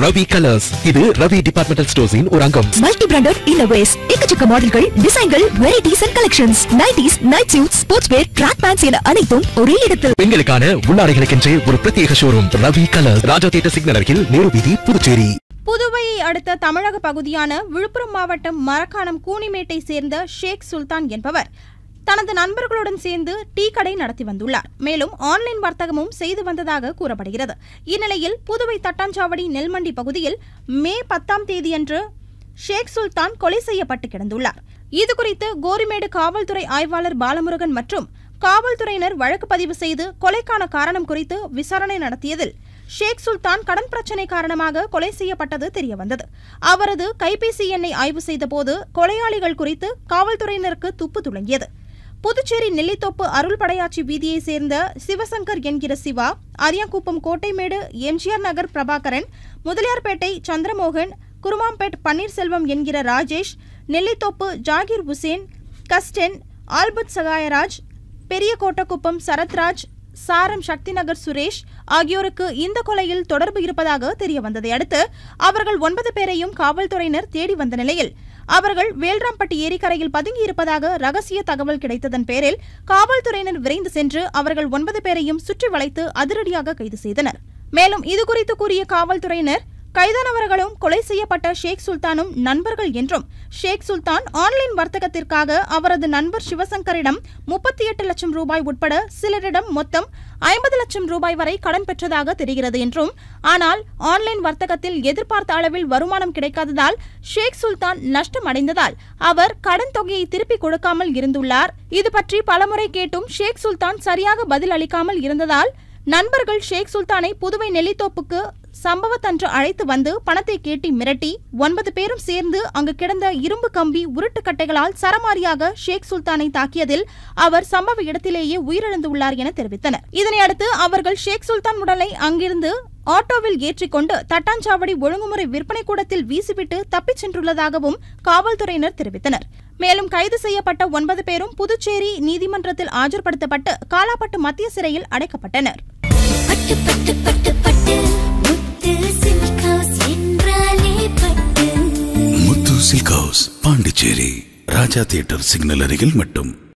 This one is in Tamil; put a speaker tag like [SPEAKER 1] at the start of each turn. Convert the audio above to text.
[SPEAKER 1] ரவி கலர்ஸ் இது ரவி டிபார்ட்மெண்டல் ஸ்டோர்ஸின் ஒரு அங்கம்
[SPEAKER 2] மல்டி பிராண்டட் இன்னோவேஸ் எக்கச்சக்க மாடல்கள் டிசைன்கள் varieties and collections nighties night suit sports wear track pants என அனைத்தும் ஒரே இடத்தில்
[SPEAKER 1] பெண்களுக்கான உள்ளாடைகளுக்கென்றே ஒரு பிரத்யேக showroom Ravi Colours Raja theatre signal அருகில் நேரு வீதி புதுச்சேரி
[SPEAKER 3] புதுவையை அடுத்த தமிழக பகுதியான விழுப்புரம் மாவட்டம் மரக்காணம் கூனிமேட்டை சேர்ந்த ஷேக் சுல்தான் என்பவர் தனது நண்பர்களுடன் சேர்ந்து டீ கடை நடத்தி வந்துள்ளார் மேலும் ஆன்லைன் வர்த்தகமும் செய்து வந்ததாக கூறப்படுகிறது இந்நிலையில் புதுவை தட்டாஞ்சாவடி நெல்மண்டி பகுதியில் மே பத்தாம் தேதியன்று ஷேக் சுல்தான் கொலை செய்யப்பட்டு கிடந்துள்ளார் இதுகுறித்து கோரிமேடு காவல்துறை ஆய்வாளர் பாலமுருகன் மற்றும் காவல்துறையினர் வழக்கு பதிவு செய்து கொலைக்கான காரணம் குறித்து விசாரணை நடத்தியதில் ஷேக் சுல்தான் கடன் பிரச்சினை காரணமாக கொலை செய்யப்பட்டது தெரியவந்தது அவரது கைபேசி எண்ணை ஆய்வு செய்தபோது கொலையாளிகள் குறித்து காவல்துறையினருக்கு துப்பு துளங்கியது புதுச்சேரி நெல்லித்தோப்பு அருள்படையாச்சி வீதியைச் சேர்ந்த சிவசங்கர் என்கிற சிவா அரியாங்குப்பம் கோட்டைமேடு எம்ஜிஆர் நகர் பிரபாகரன் முதலியார்பேட்டை சந்திரமோகன் குருமாம்பேட் பன்னீர்செல்வம் என்கிற ராஜேஷ் நெல்லித்தோப்பு ஜாகிர் ஹுசேன் கஸ்டென் ஆல்பர்ட் சகாயராஜ் பெரிய கோட்டக்குப்பம் சரத்ராஜ் சாரம் சக்தி நகர் சுரேஷ் ஆகியோருக்கு இந்த கொலையில் தொடர்பு இருப்பதாக தெரிய வந்ததை அடுத்து அவர்கள் ஒன்பது பேரையும் காவல்துறையினர் தேடி வந்த நிலையில் அவர்கள் வேல்ராம்பட்டி ஏரிக்கரையில் பதுங்கி இருப்பதாக ரகசிய தகவல் கிடைத்ததன் பேரில் காவல்துறையினர் விரைந்து சென்று அவர்கள் ஒன்பது பேரையும் சுற்றி வளைத்து அதிரடியாக கைது செய்தனர் மேலும் இதுகுறித்து கூறிய காவல்துறையினர் கைதானவர்களும் கொலை செய்யப்பட்ட ஷேக் சுல்தானும் நண்பர்கள் என்றும் ஷேக் சுல்தான் ஆன்லைன் வர்த்தகத்திற்காக அவரது நண்பர் சிவசங்கரிடம் முப்பத்தி எட்டு லட்சம் ரூபாய் உட்பட சிலரிடம் மொத்தம் ஐம்பது லட்சம் ரூபாய் வரை கடன் பெற்றதாக தெரிகிறது என்றும் ஆனால் ஆன்லைன் வர்த்தகத்தில் எதிர்பார்த்த அளவில் வருமானம் கிடைக்காததால் ஷேக் சுல்தான் நஷ்டம் அடைந்ததால் அவர் கடன் தொகையை திருப்பிக் கொடுக்காமல் இருந்துள்ளார் இது பற்றி பலமுறை கேட்டும் ஷேக் சுல்தான் சரியாக பதில் அளிக்காமல் இருந்ததால் நண்பர்கள் ஷேக் சுல்தானை புதுவை நெல்லித்தோப்புக்கு சம்பவத்தன்று அழைத்து வந்து பணத்தை கேட்டி மிரட்டி ஒன்பது பேரும் சேர்ந்து அங்கு கிடந்த இரும்பு கம்பி உருட்டுக்கட்டைகளால் சரமாரியாக ஷேக் சுல்தானை தாக்கியதில் அவர் சம்பவ இடத்திலேயே உயிரிழந்துள்ளார் என தெரிவித்தனர் இதனையடுத்து அவர்கள் ஷேக் சுல்தான் உடலை அங்கிருந்து ஆட்டோவில் ஏற்றிக்கொண்டு தட்டாஞ்சாவடி ஒழுங்குமுறை விற்பனை கூடத்தில் வீசிவிட்டு தப்பிச் சென்றுள்ளதாகவும் காவல்துறையினர் தெரிவித்தனர் மேலும் கைது செய்யப்பட்ட ஒன்பது பேரும் புதுச்சேரி நீதிமன்றத்தில் ஆஜர்படுத்தப்பட்டு காலாப்பட்டு மத்திய சிறையில் அடைக்கப்பட்டனர்
[SPEAKER 4] பட்டு பட்டு பட்டு பட்டு முத்து சில்க் ஹவுஸ் என்றாலே பட்டு
[SPEAKER 5] Muthu silk house Pondicherry Raja theatre signal அருகில் மட்டும்